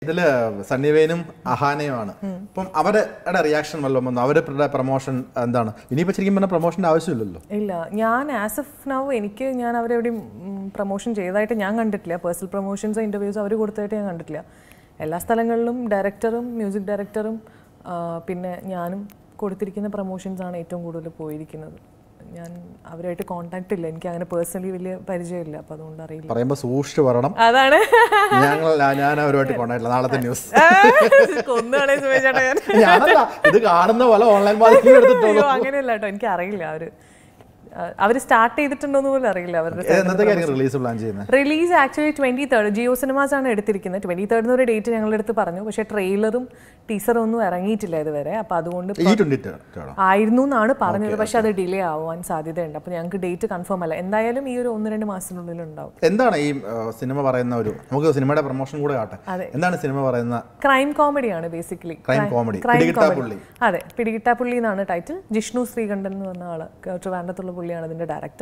ഇതില് സണ്ണിവേനും അഹാനയുമാണ് അപ്പം അവരുടെ റിയാക്ഷൻ വല്ലതും വന്നു അവരുടെ പ്രൊമോഷൻ എന്താണ് ഇനിയിപ്പോ ശരിക്കും പറഞ്ഞാൽ പ്രൊമോഷന്റെ ആവശ്യമില്ലല്ലോ ഇല്ല ഞാൻ ആസ് എഫ് നൗ എനിക്ക് ഞാൻ അവരെവിടെയും പ്രൊമോഷൻ ചെയ്തതായിട്ട് ഞാൻ കണ്ടിട്ടില്ല പേഴ്സണൽ പ്രൊമോഷൻസ് ഇൻ്റർവ്യൂസ് അവർ കൊടുത്തതായിട്ട് ഞാൻ കണ്ടിട്ടില്ല എല്ലാ സ്ഥലങ്ങളിലും ഡയറക്ടറും മ്യൂസിക് ഡയറക്ടറും പിന്നെ ഞാനും കൊടുത്തിരിക്കുന്ന പ്രൊമോഷൻസ് ആണ് ഏറ്റവും കൂടുതൽ പോയിരിക്കുന്നത് ഞാൻ അവരുമായിട്ട് കോണ്ടാക്ട് ഇല്ല എനിക്ക് അങ്ങനെ പേഴ്സണലി വലിയ പരിചയമില്ല അപ്പോൾ അതുകൊണ്ട് അറിയില്ല പറയുമ്പോ സൂക്ഷിച്ചു പറയണം അതാണ് ഞങ്ങൾ ഞാൻ അവരുമായിട്ട് കൊണ്ടായിട്ടില്ല നാളത്തെ ന്യൂസ് കൊന്നുകളെ സുമേഷേട്ടാ ഞാൻ ഞാനല്ല ഇത് കാണുന്ന പോലെ ഓൺലൈൻ മാധ്യമം എടുത്തിട്ടുള്ളൂ അയ്യോ അങ്ങനെയല്ല കേട്ടോ എനിക്ക് അറിയില്ല അവര് അവർ സ്റ്റാർട്ട് ചെയ്തിട്ടുണ്ടോന്ന് പോലും അറിയില്ല അവരുടെ എന്നത്തേക്കായിരിക്കും റിലീസ് പ്ലാൻ ചെയ്യുന്നത് release actually twenty third Jio cinemas ആണ് എടുത്തിരിക്കുന്നത് ട്വന്റി തേർഡിന് ഒരു ഡേറ്റ് ഞങ്ങളുടെ അടുത്ത് പറഞ്ഞു പക്ഷേ ട്രെയിലറും ടീസറും ഒന്നും ഇറങ്ങിയിട്ടില്ല ഇതുവരെ അപ്പൊ അതുകൊണ്ട് ഈ ട്വന്റി തേർഡ് ആയിരുന്നു എന്നാണ് പറഞ്ഞത് പക്ഷെ അത് ഡിലേ ആവാൻ സാധ്യതയുണ്ട് അപ്പൊ ഞങ്ങൾക്ക് ഡേറ്റ് കൺഫേം അല്ല എന്തായാലും ഈ ഒരു ഒന്ന് രണ്ട് മാസത്തിനുള്ളിൽ ഉണ്ടാവും എന്താണ് ഈ ആ, സിനിമ പറയുന്ന ഒരു നമുക്ക് സിനിമയുടെ പ്രൊമോഷൻ കൂടെ ആട്ടെ അതെ. എന്താണ് സിനിമ പറയുന്ന ക്രൈം കോമഡിയാണ് basically crime comedy crime Pidikittapulli അതെ പിടികിട്ടാപ്പുള്ളി എന്നാണ് ടൈറ്റിൽ ജിഷ്ണു ശ്രീകണ്ഠൻ എന്ന് പറഞ്ഞ ആള് ട്രിവാൻഡത്തുള്ള പുള്ളിയാണ് ഇതിന്റെ ഡയറക്ടർ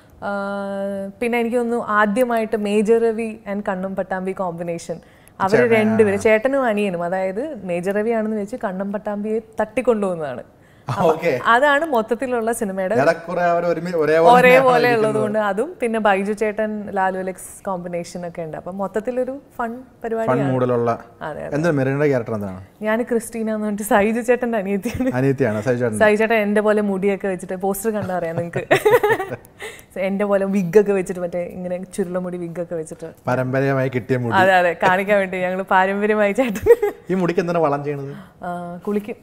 പിന്നെ എനിക്ക് തോന്നുന്നു ആദ്യമായിട്ട് മേജർ രവി ആൻഡ് കണ്ണും പട്ടാമ്പി കോമ്പിനേഷൻ അവർ രണ്ടുപേരും ചേട്ടനും അനിയനും അതായത് മേജർ രവി ആണെന്ന് വെച്ച് കണ്ണും പട്ടാമ്പിയെ തട്ടിക്കൊണ്ടുപോകുന്നതാണ് ഓക്കെ അതാണ് മൊത്തത്തിലുള്ള സിനിമയുടെ ഏറെക്കുറെ അവർ ഒരുമി ഒരേ ഒരേപോലെ ഉള്ളത് കൊണ്ട് അതും പിന്നെ ബൈജു ചേട്ടൻ ലാലു അലക്സ് കോമ്പിനേഷൻ ഒക്കെ ഉണ്ട് അപ്പൊ മൊത്തത്തിലൊരു ഫൺ പരിപാടി ഫൺ മൂഡിലുള്ള അതെ, എന്താ മെറീനയുടെ ക്യാരക്ടർ എന്താണ് ഞാൻ ക്രിസ്റ്റീന എന്ന് പറഞ്ഞിട്ട് സൈജു ചേട്ടന്റെ അനിയത്തിയാണ് അനിയത്തിയാണ് സൈചേട്ടൻ സായി ചേട്ടൻ എന്റെ പോലെ മുടിയൊക്കെ വെച്ചിട്ട് പോസ്റ്റർ കണ്ടാ അറിയാം നിങ്ങക്ക് എന്റെ പോലെ വിഗൊക്കെ വെച്ചിട്ട് മറ്റേ ഇങ്ങനെ ചുരുളമുടി വിഗൊക്കെ വെച്ചിട്ട് പാരമ്പര്യമായി കിട്ടിയ മുടി അതെ അതെ കാണിക്കാൻ വേണ്ടി ഞങ്ങൾ പാരമ്പര്യമായി ചേട്ടൻ ഈ മുടിക്ക് എന്തിനാ വളം ചെയ്യണത് ആ, കുളിക്കും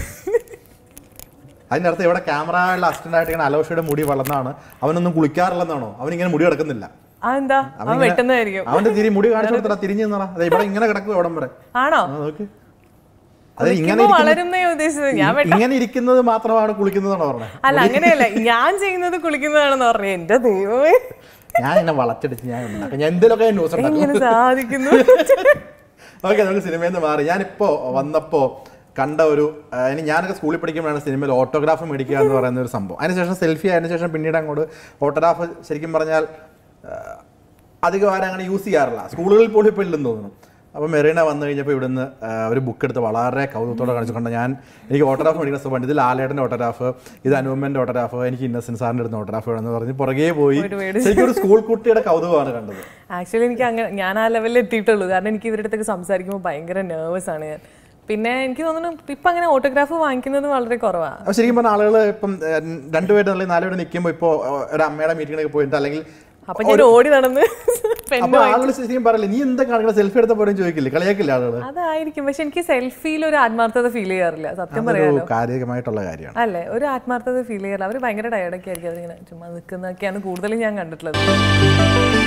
അതിന്റെ അർത്ഥം ഇവിടെ ക്യാമറയുള്ള അസിസ്റ്റന്റ് ആയിട്ട് ഇങ്ങനെ അലോഷയുടെ മുടി വളർന്നാണ് അവനൊന്നും കുളിക്കാറില്ലെന്നാണോ അവൻ ഇങ്ങനെ മുടി കിടക്കുന്നില്ല അതെന്താ അവൻ വെട്ടുന്നതായിരിക്കും അവന്റെ തിരി മുടി കാണിച്ചു കൊടുത്തടാ തിരിഞ്ഞു നിന്നടാ അതെ ഇവിടെ ഇങ്ങനെ കിടക്കും എവിടം വരെ ആണോ ആ, നോക്ക് അത് ഇങ്ങനെ കുളിക്കുമ്പോ ഇരിക്കുന്ന- വളരുന്നേ ഉദ്ദേശിച്ചത് ഞാൻ വെ- ഇങ്ങനെ ഇരിക്കുന്നത് മാത്രമാണ് കുളിക്കുന്നതെന്നാണ് പറഞ്ഞത് അല്ല അങ്ങനെയല്ല ഞാൻ ചെയ്യുന്നത് കുളിക്കുന്നതാണെന്ന് പറഞ്ഞു എന്റെ ദൈവമേ ഞാൻ ഇങ്ങനെ വളച്ചടിച്ച് ഞാൻ ഉണ്ടാക്കും ഞാൻ എന്തെങ്കിലുമൊക്കെ ന്യൂസ് ഉണ്ടാക്കും എങ്ങനെ സാധിക്കുന്നു ഓക്കെ നമുക്ക് സിനിമയിൽ നിന്ന് മാറി ഞാനിപ്പോ വന്നപ്പോ കണ്ട ഒരു ആ, ഇനി ഞാനൊക്കെ സ്കൂളിൽ പഠിക്കുമ്പോഴാണ് സിനിമയിൽ ഓട്ടോഗ്രാഫ് മേടിക്കുക എന്ന് പറയുന്ന ഒരു സംഭവം അതിനുശേഷം സെൽഫി അതിനുശേഷം പിന്നീട് അങ്ങോട്ട് ഓട്ടോഗ്രാഫ് ശരിക്കും പറഞ്ഞാൽ ആ, അധികം ആരും അങ്ങനെ യൂസ് ചെയ്യാറില്ല സ്കൂളുകളിൽ പോലും ഇപ്പോൾ ഇല്ലെന്ന് തോന്നുന്നു അപ്പോൾ മെറീന വന്നു കഴിഞ്ഞപ്പോൾ ഇവിടുന്ന് ആ, ഒരു ബുക്ക് എടുത്ത് വളരെ കൗതുകത്തോടെ കാണിച്ചു കണ്ട ഞാൻ എനിക്ക് ഓട്ടോഗ്രാഫ് മേടിക്കുന്ന സുഖമുണ്ട് ഇത് ലാലേട്ടൻ്റെ ഓട്ടോഗ്രാഫ് ഇത് അനുപമൻ്റെ ഓട്ടോഗ്രാഫ് എനിക്ക് ഇന്നസെൻസ് സാറിൻ്റെ അടുത്ത് ഓട്ടോഗ്രാഫ് വേണമെന്ന് പറഞ്ഞ് പുറകെ പോയി പോയിട്ട് മേടിച്ചു. ശരിക്കും ഒരു സ്കൂൾ കുട്ടിയുടെ കൗതുകമാണ് കണ്ടത് ആക്ച്വലി എനിക്ക് അങ്ങനെ ഞാൻ ആ ലെവലിൽ എത്തിയിട്ടുള്ളൂ കാരണം എനിക്ക് ഇവരുടെ അടുത്തൊക്കെ സംസാരിക്കുമ്പോൾ ഭയങ്കര നെർവസ് ആണ് ഞാൻ പിന്നെ എനിക്ക് തോന്നുന്നു ഇപ്പം അങ്ങനെ ഓട്ടോഗ്രാഫ് വാങ്ങിക്കുന്നത് വളരെ കുറവാണ് അപ്പൊ ശരിക്കും പറഞ്ഞ ആളുകൾ ഇപ്പം ഏഹ്, രണ്ടുപേരും അല്ലെങ്കിൽ നാലുപേരും നിൽക്കുമ്പോൾ ഇപ്പോൾ ഒരു അമ്മയുടെ മീറ്റിങ്ങിനൊക്കെ പോയിട്ട് അല്ലെങ്കിൽ അപ്പൊ ഞാൻ ഓടി നടന്ന് പെണ്ണ് അപ്പൊ ആളുകൾ ശരിക്കും പറയില്ല നീ എന്താ കാണിക്കണം സെൽഫി എടുത്ത പോലും ചോദിക്കില്ലേ കളിയാക്കില്ല ആളുകൾ അതായിരിക്കും പക്ഷെ എനിക്ക് സെൽഫിയിൽ ഒരു ആത്മാർത്ഥത ഫീൽ ചെയ്യാറില്ല സത്യം പറയാം അതൊരു കാര്യമായിട്ടുള്ള കാര്യമാണ് അല്ലേ ഒരു ആത്മാർത്ഥത ഫീൽ ചെയ്യാറില്ല അവർ ഭയങ്കര ടയർഡൊക്കെ ആയിരിക്കും അവരിങ്ങനെ ചുമ്മാ നിൽക്കുന്നതൊക്കെയാണ് കൂടുതലും ഞാൻ കണ്ടിട്ടുള്ളത്